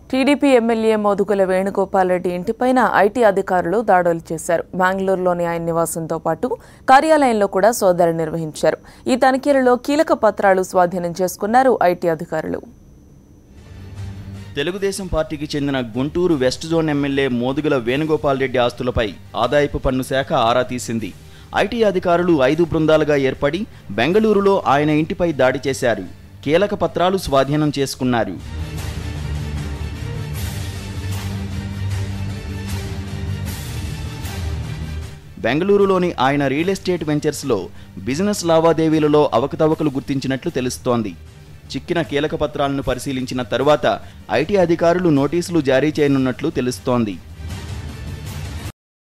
TDP MLA Modugula Venugopal Reddy ఇంటిపైన IT అధికారులు దాడులు చేశారు బెంగళూరులోని ఆయన నివాసంతో పాటు కార్యాలయంలో కూడా సోదాలు నిర్వహించారు ఈ తనిఖీలలో కీలక పత్రాలు స్వాధీనం చేసుకున్నారు ఐటీ అధికారులు తెలుగుదేశం పార్టీకి చెందిన Guntur west zone MLA Modugula Venugopal Reddy ఆస్తులపై ఆదాయపు పన్ను శాఖ ఆరా తీసింది ఐటీ అధికారులు ఐదు బృందాలుగా ఏర్పడి బెంగళూరులో ఆయన ఇంటిపై దాడి చేశారు కీలక పత్రాలు స్వాధీనం చేసుకున్నారు బెంగళూరులోని ఆయన రియల్ ఎస్టేట్ వెంచర్స్లో బిజినెస్ లావాదేవీలలో అవకతవకలు గుర్తించినట్లు తెలుస్తోంది చిక్కిన కీలక పత్రాలను పరిశీలించిన తరువాత ఐటీ అధికారులు నోటీసులు జారీ చేయనున్నట్లు తెలుస్తోంది